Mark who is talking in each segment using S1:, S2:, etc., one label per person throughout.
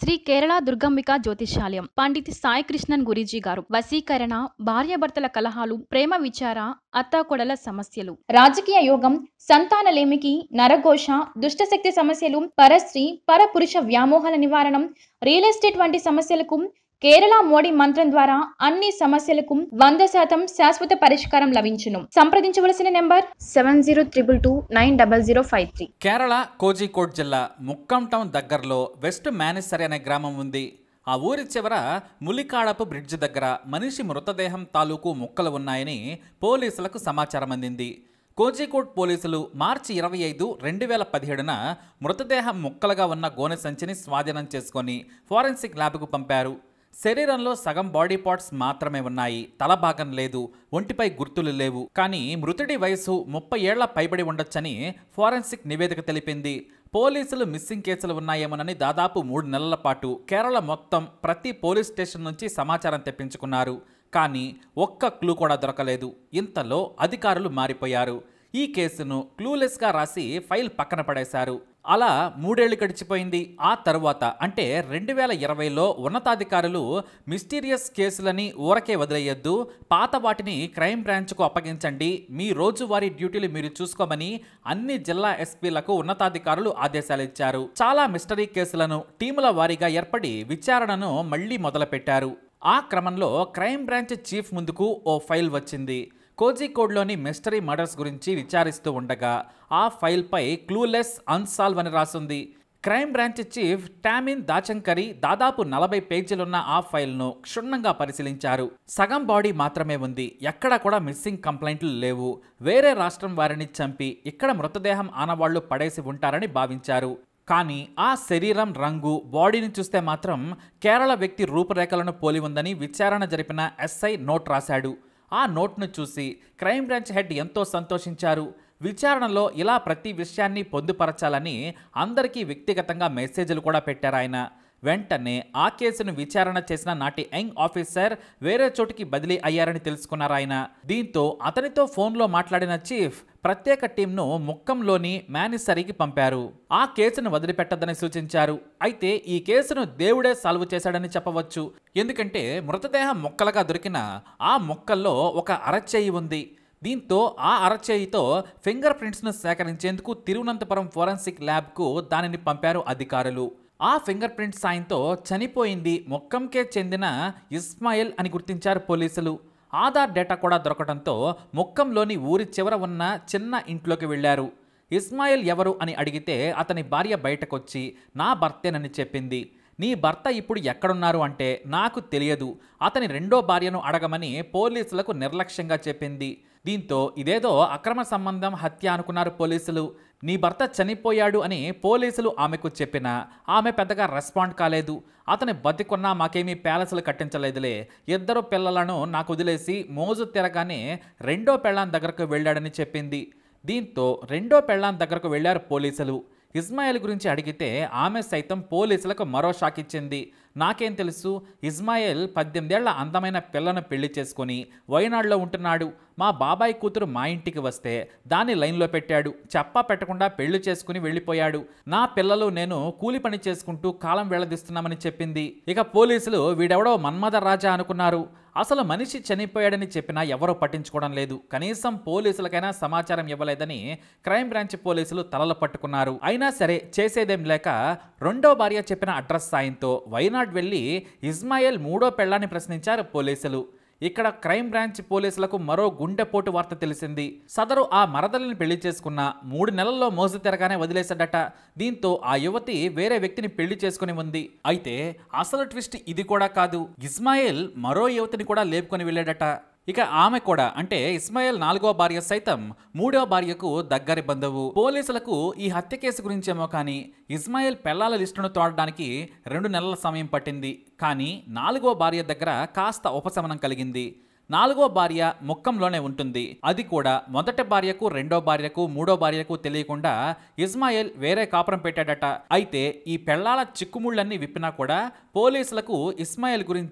S1: శ్రీ కేరళ దుర్గంబిక జ్యోతిష్యాలయం పండిత్ సాయి కృష్ణన్ గురీజీ గారు వశీకరణ భార్యాభర్తల కలహాలు ప్రేమ విచార అత్తాకొడల సమస్యలు రాజకీయ యోగం సంతానలేమికి నరఘోష దుష్టశక్తి సమస్యలు పరస్త్రీ పరపురుష వ్యామోహాల నివారణం రియల్ ఎస్టేట్ వంటి సమస్యలకు కేరళ మోడీ మంత్రం ద్వారా అన్ని సమస్యలకు వంద శాతం శాశ్వత పరిష్కారం లభించును సంప్రదించవలసిన number seven zero triple two nine double zero five three
S2: Kerala Kozhikode జిల్లా ముక్కం టౌన్ దగ్గరలో వెస్ట్ మేనేసరి అనే గ్రామం ఉంది ఆ ఊరి చివర ములికాడపు బ్రిడ్జ్ దగ్గర మనిషి మృతదేహం తాలూకు ముక్కలు ఉన్నాయని పోలీసులకు సమాచారం అందింది కోజికోడ్ పోలీసులు మార్చి ఇరవై ఐదు రెండు వేల పదిహేడున మృతదేహం ముక్కలుగా ఉన్న గోనె సంచిని స్వాధీనం చేసుకొని ఫోరెన్సిక్ ల్యాబ్కు పంపారు శరీరంలో సగం బాడీ పార్ట్స్ మాత్రమే ఉన్నాయి తల భాగం లేదు ఒంటిపై గుర్తులు లేవు కానీ మృతుడి వయసు ముప్పై ఏళ్ల పైబడి ఉండొచ్చని ఫోరెన్సిక్ నివేదిక తెలిపింది పోలీసులు మిస్సింగ్ కేసులు ఉన్నాయేమోనని దాదాపు మూడు నెలల పాటు కేరళ మొత్తం ప్రతి పోలీస్ స్టేషన్ నుంచి సమాచారం తెప్పించుకున్నారు కానీ ఒక్క క్లూ కూడా దొరకలేదు ఇంతలో అధికారులు మారిపోయారు ఈ కేసును క్లూలెస్గా రాసి ఫైల్ పక్కన పడేశారు అలా మూడేళ్లు గడిచిపోయింది ఆ తరువాత అంటే రెండు వేల ఇరవైలో ఉన్నతాధికారులు మిస్టీరియస్ కేసులని ఊరకే వదిలేయొద్దు పాత వాటిని క్రైమ్ బ్రాంచ్కు అప్పగించండి మీ రోజువారీ డ్యూటీలు మీరు చూసుకోమని అన్ని జిల్లా ఎస్పీలకు ఉన్నతాధికారులు ఆదేశాలు ఇచ్చారు చాలా మిస్టరీ కేసులను టీముల వారీగా ఏర్పడి విచారణను మళ్లీ మొదలుపెట్టారు ఆ క్రమంలో క్రైమ్ బ్రాంచ్ చీఫ్ ముందుకు ఓ ఫైల్ వచ్చింది కోజికోడ్లోని మిస్టరీ మర్డర్స్ గురించి విచారిస్తూ ఉండగా ఆ ఫైల్పై క్లూలెస్ అన్సాల్వ్ అని రాసుంది crime branch chief Tomin Thachankary దాదాపు నలభై పేజీలున్న ఆ ఫైల్ను క్షుణ్ణంగా పరిశీలించారు సగం బాడీ మాత్రమే ఉంది ఎక్కడా కూడా మిస్సింగ్ కంప్లైంట్లు లేవు వేరే రాష్ట్రం వారిని చంపి ఇక్కడ మృతదేహం ఆనవాళ్లు పడేసి ఉంటారని భావించారు కానీ ఆ శరీరం రంగు బాడీని చూస్తే మాత్రం కేరళ వ్యక్తి రూపురేఖలను పోలి ఉందని విచారణ జరిపిన ఎస్ఐ నోట్ రాశాడు ఆ నోట్ను చూసి క్రైమ్ బ్రాంచ్ హెడ్ ఎంతో సంతోషించారు విచారణలో ఇలా ప్రతి విషయాన్ని పొందుపరచాలని అందరికీ వ్యక్తిగతంగా మెసేజ్లు కూడా పెట్టారు ఆయన వెంటనే ఆ కేసును విచారణ చేసిన నాటి యంగ్ ఆఫీసర్ వేరే చోటికి బదిలీ అయ్యారని తెలుసుకున్నారు ఆయన దీంతో అతనితో ఫోన్లో మాట్లాడిన చీఫ్ ప్రత్యేక టీంను ముక్కంలోని మేనిసరికి పంపారు ఆ కేసును వదిలిపెట్టద్దని సూచించారు అయితే ఈ కేసును దేవుడే సాల్వ్ చేశాడని చెప్పవచ్చు ఎందుకంటే మృతదేహం మొక్కలుగా దొరికిన ఆ మొక్కల్లో ఒక అరచేయి ఉంది దీంతో ఆ అరచేయితో ఫింగర్ ప్రింట్స్ను సేకరించేందుకు తిరువనంతపురం ఫోరెన్సిక్ ల్యాబ్కు దానిని పంపారు అధికారులు ఆ ఫింగర్ ప్రింట్ సాయంతో చనిపోయింది మొక్కంకే చెందిన ఇస్మాయిల్ అని గుర్తించారు పోలీసులు ఆధార్ డేటా కూడా దొరకడంతో మొక్కంలోని ఊరి చివర ఉన్న చిన్న ఇంట్లోకి వెళ్లారు ఇస్మాయిల్ ఎవరు అని అడిగితే అతని భార్య బయటకొచ్చి నా భర్తేనని చెప్పింది నీ భర్త ఇప్పుడు ఎక్కడున్నారు అంటే నాకు తెలియదు అతని రెండో భార్యను అడగమని పోలీసులకు నిర్లక్ష్యంగా చెప్పింది దీంతో ఇదేదో అక్రమ సంబంధం హత్య అనుకున్నారు పోలీసులు నీ భర్త చనిపోయాడు అని పోలీసులు ఆమెకు చెప్పినా ఆమె పెద్దగా రెస్పాండ్ కాలేదు అతని బతికున్నా మాకేమీ ప్యాలెస్లు కట్టించలేదులే ఇద్దరు పిల్లలను నాకు వదిలేసి మోజు తిరగానే రెండో పెళ్ళాం దగ్గరకు వెళ్ళాడని చెప్పింది దీంతో రెండో పెళ్ళాం దగ్గరకు వెళ్లారు పోలీసులు ఇస్మాయిల్ గురించి అడిగితే ఆమె సైతం పోలీసులకు మరో షాక్ ఇచ్చింది నాకేం తెలుసు ఇస్మాయిల్ పద్దెనిమిదేళ్ల అందమైన పిల్లను పెళ్లి చేసుకుని వయనాడులో ఉంటున్నాడు మా బాబాయ్ కూతురు మా ఇంటికి వస్తే దాన్ని లైన్లో పెట్టాడు చెప్పా పెట్టకుండా పెళ్లి చేసుకుని వెళ్ళిపోయాడు నా పిల్లలు నేను కూలి పని చేసుకుంటూ కాలం వెళ్లదీస్తున్నామని చెప్పింది ఇక పోలీసులు వీడెవడో మన్మథ రాజా అనుకున్నారు అసలు మనిషి చనిపోయాడని చెప్పినా ఎవరూ పట్టించుకోవడం లేదు కనీసం పోలీసులకైనా సమాచారం ఇవ్వలేదని క్రైమ్ బ్రాంచ్ పోలీసులు తలలు పట్టుకున్నారు అయినా సరే చేసేదేం లేక రెండో భార్య చెప్పిన అడ్రస్ సాయంతో వైనాడ్ వెళ్లి ఇస్మాయిల్ మూడో పెళ్లాన్ని ప్రశ్నించారు పోలీసులు ఇక్కడ క్రైమ్ బ్రాంచ్ పోలీసులకు మరో గుండెపోటు వార్త తెలిసింది సదరు ఆ మరదలిని పెళ్లి చేసుకున్న మూడు నెలల్లో మోసు తిరగానే వదిలేశాడట దీంతో ఆ యువతి వేరే వ్యక్తిని పెళ్లి చేసుకుని ఉంది అయితే అసలు ట్విస్ట్ ఇది కూడా కాదు ఇస్మాయిల్ మరో యువతిని కూడా లేపుకొని వెళ్ళాడట ఇక ఆమె కూడా అంటే ఇస్మాయిల్ నాలుగో భార్య సైతం మూడో భార్యకు దగ్గరి బంధువు పోలీసులకు ఈ హత్య కేసు గురించేమో కానీ ఇస్మాయిల్ పెళ్లాల లిస్టును తోడడానికి రెండు నెలల సమయం పట్టింది కానీ నాలుగో భార్య దగ్గర కాస్త ఉపశమనం కలిగింది నాలుగో భార్య ముక్కంలోనే ఉంటుంది అది కూడా మొదటి భార్యకు రెండో భార్యకు మూడో భార్యకు తెలియకుండా ఇస్మాయిల్ వేరే కాపురం పెట్టాడట అయితే ఈ పెళ్లాల చిక్కుముళ్ళన్నీ విప్పినా కూడా పోలీసులకు ఇస్మాయిల్ గురించి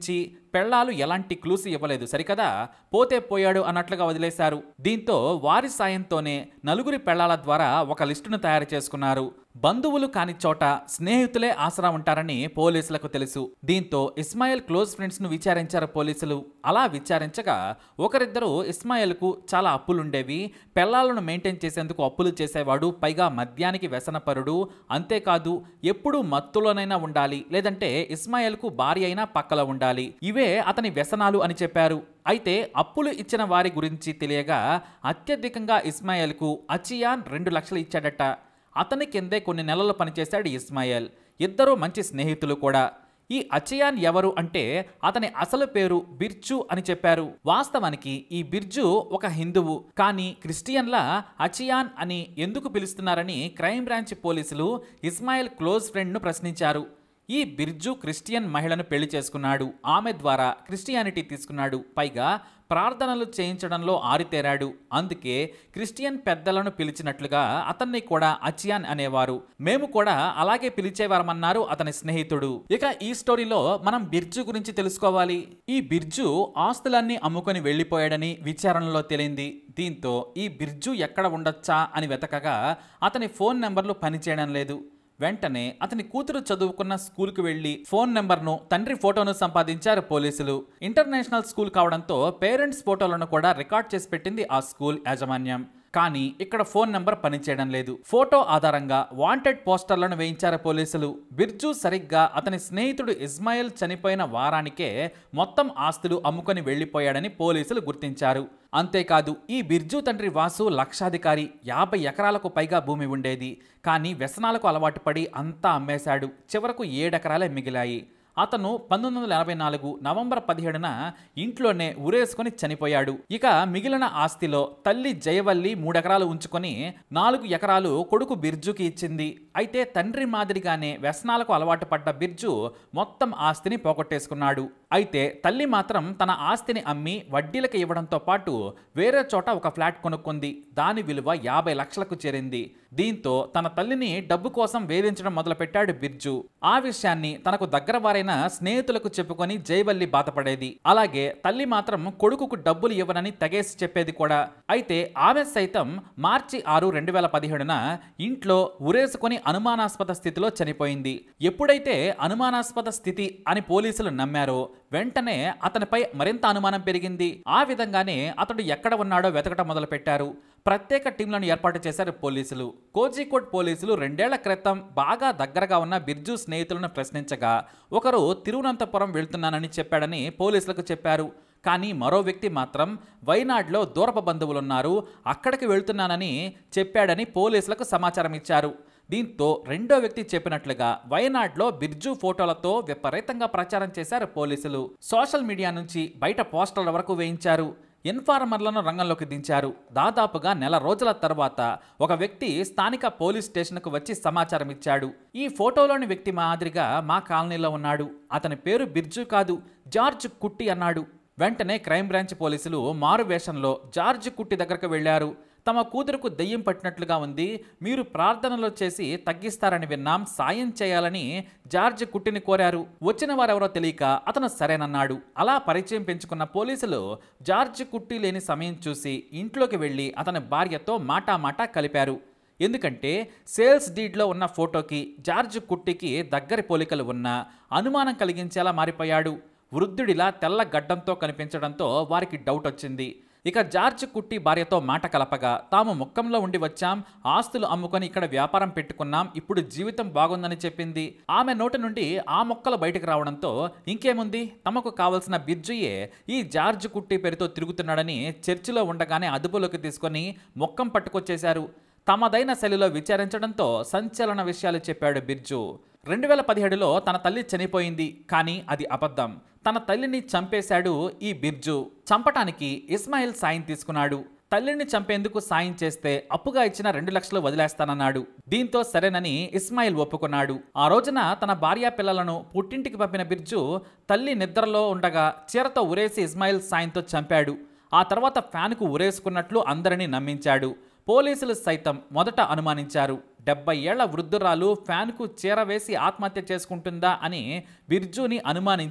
S2: పెళ్లాలు ఎలాంటి క్లూస్ ఇవ్వలేదు సరికదా పోతే పోయాడు అన్నట్లుగా వదిలేశారు దీంతో వారి సాయంతోనే నలుగురి పెళ్లాల ద్వారా ఒక లిస్టును తయారు చేసుకున్నారు బంధువులు కాని చోట స్నేహితులే ఆసరా ఉంటారని పోలీసులకు తెలుసు దీంతో ఇస్మాయిల్ క్లోజ్ ఫ్రెండ్స్ ను విచారించారు పోలీసులు అలా విచారించగా ఒకరిద్దరు ఇస్మాయిల్కు చాలా అప్పులుండేవి పెళ్లాలను మెయింటైన్ చేసేందుకు అప్పులు చేసేవాడు పైగా మద్యానికి వ్యసనపరుడు అంతేకాదు ఎప్పుడూ మత్తులోనైనా ఉండాలి లేదంటే ఇస్మాయిల్కు భార్య అయినా పక్కలో ఉండాలి ఇవే అతని వ్యసనాలు అని చెప్పారు అయితే అప్పులు ఇచ్చిన వారి గురించి తెలియగా అత్యధికంగా ఇస్మాయిల్కు అచియాన్ రెండు లక్షలు ఇచ్చాడట అతని కిందే కొన్ని నెలలు పనిచేశాడు ఇస్మాయిల్ ఇద్దరూ మంచి స్నేహితులు కూడా ఈ అచయాన్ ఎవరు అంటే అతని అసలు పేరు బిర్జు అని చెప్పారు వాస్తవానికి ఈ బిర్జు ఒక హిందువు కానీ క్రిస్టియన్లా అచియాన్ అని ఎందుకు పిలుస్తున్నారని క్రైమ్ బ్రాంచ్ పోలీసులు ఇస్మాయిల్ క్లోజ్ ఫ్రెండ్ను ప్రశ్నించారు ఈ బిర్జు క్రిస్టియన్ మహిళను పెళ్లి చేసుకున్నాడు ఆమె ద్వారా క్రిస్టియానిటీ తీసుకున్నాడు పైగా ప్రార్థనలు చేయించడంలో ఆరితేరాడు అందుకే క్రిస్టియన్ పెద్దలను పిలిచినట్లుగా అతన్ని కూడా అచియాన్ అనేవారు మేము కూడా అలాగే పిలిచేవారమన్నారు అతని స్నేహితుడు ఇక ఈ స్టోరీలో మనం బిర్జు గురించి తెలుసుకోవాలి ఈ బిర్జు ఆస్తులన్నీ అమ్ముకొని వెళ్లిపోయాడని విచారణలో తేలింది దీంతో ఈ బిర్జు ఎక్కడ ఉండొచ్చా అని వెతకగా అతని ఫోన్ నెంబర్లు పనిచేయడం లేదు వెంటనే అతని కూతురు చదువుకున్న స్కూల్కి వెళ్లి ఫోన్ నెంబర్ను తండ్రి ఫోటోను సంపాదించారు పోలీసులు ఇంటర్నేషనల్ స్కూల్ కావడంతో పేరెంట్స్ ఫోటోలను కూడా రికార్డ్ చేసి పెట్టింది ఆ స్కూల్ యాజమాన్యం కానీ ఇక్కడ ఫోన్ నెంబర్ పనిచేయడం లేదు ఫోటో ఆధారంగా వాంటెడ్ పోస్టర్లను వేయించారు పోలీసులు బిర్జు సరిగ్గా అతని స్నేహితుడు ఇస్మాయిల్ చనిపోయిన వారానికే మొత్తం ఆస్తులు అమ్ముకొని వెళ్లిపోయాడని పోలీసులు గుర్తించారు అంతేకాదు ఈ బిర్జు తండ్రి వాసు లక్షాధికారి యాభై ఎకరాలకు పైగా భూమి ఉండేది కానీ వ్యసనాలకు అలవాటు పడి అంతా అమ్మేశాడు చివరకు ఏడెకరాలే మిగిలాయి అతను పంతొమ్మిది వందల ఎనభై నాలుగు నవంబర్ పదిహేడున ఇంట్లోనే ఉరేసుకొని చనిపోయాడు ఇక మిగిలిన ఆస్తిలో తల్లి జయవల్లి మూడెకరాలు ఉంచుకొని నాలుగు ఎకరాలు కొడుకు బిర్జుకి ఇచ్చింది అయితే తండ్రి మాదిరిగానే వ్యసనాలకు అలవాటు పడ్డ బిర్జు మొత్తం ఆస్తిని పోగొట్టేసుకున్నాడు అయితే తల్లి మాత్రం తన ఆస్తిని అమ్మి వడ్డీలకు ఇవ్వడంతో పాటు వేరే చోట ఒక ఫ్లాట్ కొనుక్కుంది దాని విలువ యాభై లక్షలకు చేరింది దీంతో తన తల్లిని డబ్బు కోసం వేధించడం మొదలుపెట్టాడు బిర్జు ఆ విషయాన్ని తనకు దగ్గర వారైన స్నేహితులకు చెప్పుకొని జైవల్లి బాధపడేది అలాగే తల్లి మాత్రం కొడుకుకు డబ్బులు ఇవ్వనని తెగేసి చెప్పేది కూడా అయితే ఆమె సైతం మార్చి ఆరు రెండు వేల పదిహేడున ఇంట్లో ఉరేసుకొని అనుమానాస్పద స్థితిలో చనిపోయింది ఎప్పుడైతే అనుమానాస్పద స్థితి అని పోలీసులు నమ్మారో వెంటనే అతనిపై మరింత అనుమానం పెరిగింది ఆ విధంగానే అతడు ఎక్కడ ఉన్నాడో వెతకటం మొదలుపెట్టారు ప్రత్యేక టీంలను ఏర్పాటు చేశారు పోలీసులు కోజికోడ్ పోలీసులు రెండేళ్ల క్రితం బాగా దగ్గరగా ఉన్న బిర్జు స్నేహితులను ప్రశ్నించగా ఒకరు తిరువనంతపురం వెళ్తున్నానని చెప్పాడని పోలీసులకు చెప్పారు కానీ మరో వ్యక్తి మాత్రం వైనాడ్లో దూరపు బంధువులున్నారు అక్కడికి వెళ్తున్నానని చెప్పాడని పోలీసులకు సమాచారం ఇచ్చారు దీంతో రెండో వ్యక్తి చెప్పినట్లుగా వయనాడ్లో బిర్జు ఫోటోలతో విపరీతంగా ప్రచారం చేశారు పోలీసులు సోషల్ మీడియా నుంచి బయట పోస్టర్ల వరకు వేయించారు ఇన్ఫార్మర్లను రంగంలోకి దించారు దాదాపుగా నెల రోజుల తర్వాత ఒక వ్యక్తి స్థానిక పోలీస్ స్టేషన్కు వచ్చి సమాచారం ఇచ్చాడు ఈ ఫోటోలోని వ్యక్తి మాదిరిగా మా కాలనీలో ఉన్నాడు అతని పేరు బిర్జు కాదు జార్జ్ కుట్టి అన్నాడు వెంటనే క్రైమ్ బ్రాంచ్ పోలీసులు మారు వేషంలో జార్జ్ కుట్టి దగ్గరకు వెళ్లారు తమ కూతురుకు దెయ్యం పట్టినట్లుగా ఉంది మీరు ప్రార్థనలు చేసి తగ్గిస్తారని విన్నాం సాయం చేయాలని జార్జ్ కుట్టిని కోరారు వచ్చిన వారెవరో తెలియక అతను సరేనన్నాడు అలా పరిచయం పెంచుకున్న పోలీసులు జార్జ్ కుట్టి లేని సమయం చూసి ఇంట్లోకి వెళ్ళి అతని భార్యతో మాటామాటా కలిపారు ఎందుకంటే సేల్స్ డీడ్లో ఉన్న ఫోటోకి జార్జ్ కుట్టికి దగ్గరి పోలికలు ఉన్నా అనుమానం కలిగించేలా మారిపోయాడు వృద్ధుడిలా తెల్ల గడ్డంతో కనిపించడంతో వారికి డౌట్ వచ్చింది ఇక జార్జ్ కుట్టి భార్యతో మాట కలపగా తాము ముక్కంలో ఉండి వచ్చాం ఆస్తులు అమ్ముకొని ఇక్కడ వ్యాపారం పెట్టుకున్నాం ఇప్పుడు జీవితం బాగుందని చెప్పింది ఆమె నోటి నుండి ఆ మొక్కలు బయటకు రావడంతో ఇంకేముంది తమకు కావలసిన బిర్జుయే ఈ జార్జ్ కుట్టి పేరుతో తిరుగుతున్నాడని చర్చిలో ఉండగానే అదుపులోకి తీసుకొని మొక్కం పట్టుకొచ్చేశారు తమదైన శైలిలో విచారించడంతో సంచలన విషయాలు చెప్పాడు బిర్జు రెండు వేల పదిహేడులో తన తల్లి చనిపోయింది కానీ అది అబద్ధం తన తల్లిని చంపేశాడు ఈ బిర్జు చంపటానికి ఇస్మాయిల్ సాయం తీసుకున్నాడు తల్లిని చంపేందుకు సాయం చేస్తే అప్పుగా ఇచ్చిన రెండు లక్షలు వదిలేస్తానన్నాడు దీంతో సరేనని ఇస్మాయిల్ ఒప్పుకున్నాడు ఆ రోజున తన భార్యా పిల్లలను పుట్టింటికి పంపిన బిర్జు తల్లి నిద్రలో ఉండగా చీరతో ఉరేసి ఇస్మాయిల్ సాయంతో చంపాడు ఆ తర్వాత ఫ్యాన్కు ఉరేసుకున్నట్లు అందరినీ నమ్మించాడు పోలీసులు సైతం మొదట అనుమానించారు డెబ్బై ఏళ్ల వృద్ధురాలు ఫ్యాన్కు చీర వేసి ఆత్మహత్య చేసుకుంటుందా అని బిర్జుని అనుమానించి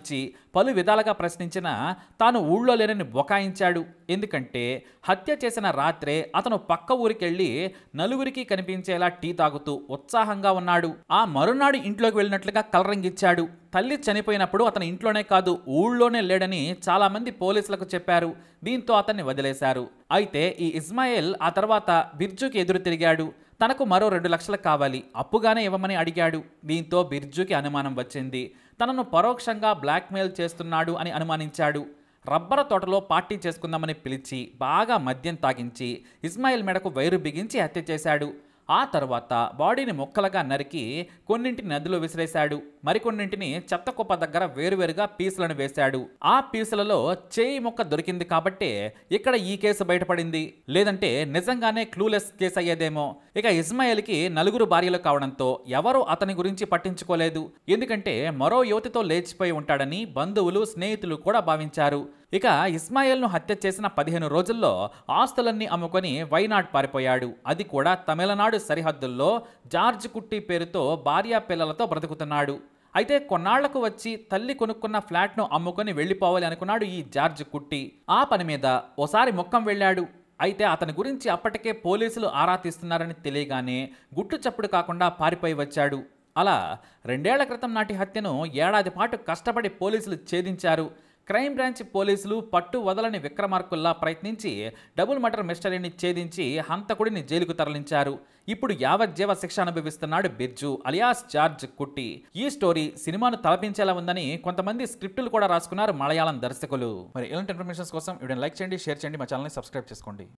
S2: పలు విధాలుగా ప్రశ్నించినా తాను ఊళ్ళో లేనని బొకాయించాడు ఎందుకంటే హత్య చేసిన రాత్రే అతను పక్క ఊరికెళ్ళి నలుగురికి కనిపించేలా టీ తాగుతూ ఉత్సాహంగా ఉన్నాడు ఆ మరునాడు ఇంట్లోకి వెళ్ళినట్లుగా కలరంగిచ్చాడు తల్లి చనిపోయినప్పుడు అతను ఇంట్లోనే కాదు ఊళ్ళోనే లేడని చాలామంది పోలీసులకు చెప్పారు దీంతో అతన్ని వదిలేశారు అయితే ఈ ఇస్మాయిల్ ఆ తర్వాత బిర్జుకి ఎదురు తిరిగాడు తనకు మరో రెండు లక్షలు కావాలి అప్పుగానే ఇవ్వమని అడిగాడు దీంతో బిర్జుకి అనుమానం వచ్చింది తనను పరోక్షంగా బ్లాక్మెయిల్ చేస్తున్నాడు అని అనుమానించాడు రబ్బర తోటలో పార్టీ చేసుకుందామని పిలిచి బాగా మద్యం తాగించి ఇస్మాయిల్ మెడకు వైరు బిగించి హత్య చేశాడు ఆ తర్వాత బాడీని ముక్కలుగా నరికి కొన్నింటిని నదిలో విసిరేశాడు మరికొన్నింటిని చెత్త కుప్ప దగ్గర వేరువేరుగా పీసులను వేశాడు ఆ పీసులలో చేయి ముక్క దొరికింది కాబట్టే ఇక్కడ ఈ కేసు బయటపడింది లేదంటే నిజంగానే క్లూలెస్ కేసు అయ్యేదేమో ఇక ఇస్మాయిల్కి నలుగురు భార్యలు కావడంతో ఎవరూ అతని గురించి పట్టించుకోలేదు ఎందుకంటే మరో యువతితో లేచిపోయి ఉంటాడని బంధువులు స్నేహితులు కూడా భావించారు ఇక ఇస్మాయిల్ను హత్య చేసిన పదిహేను రోజుల్లో ఆస్తులన్నీ అమ్ముకొని వైనాడ్ పారిపోయాడు అది కూడా తమిళనాడు సరిహద్దుల్లో జార్జ్ కుట్టి పేరుతో భార్యా పిల్లలతో బ్రతుకుతున్నాడు అయితే కొన్నాళ్లకు వచ్చి తల్లి కొనుక్కున్న ఫ్లాట్ను అమ్ముకొని వెళ్ళిపోవాలి అనుకున్నాడు ఈ జార్జ్ కుట్టి ఆ పని మీద ఓసారి ముఖం వెళ్ళాడు అయితే అతని గురించి అప్పటికే పోలీసులు ఆరా తీస్తున్నారని తెలియగానే గుట్టు చప్పుడు కాకుండా పారిపోయి వచ్చాడు అలా రెండేళ్ల క్రితం నాటి హత్యను ఏడాది పాటు కష్టపడి పోలీసులు ఛేదించారు క్రైమ్ బ్రాంచ్ పోలీసులు పట్టు వదలని విక్రమార్కుల్లా ప్రయత్నించి డబుల్ మర్డర్ మిస్టరీని ఛేదించి హంతకుడిని జైలుకు తరలించారు ఇప్పుడు యావజ్జీవ శిక్ష అనుభవిస్తున్నాడు బిర్జు అలియాస్ జార్జ్ కుట్టి ఈ స్టోరీ సినిమాను తలపించేలా ఉందని కొంతమంది స్క్రిప్టులు కూడా రాసుకున్నారు మలయాళం దర్శకులు మరి ఇలాంటి ఇన్ఫర్మేషన్స్ కోసం వీడియోని లైక్ చేయండి షేర్ చేయండి మా ఛానల్ని సబ్స్క్రైబ్ చేసుకోండి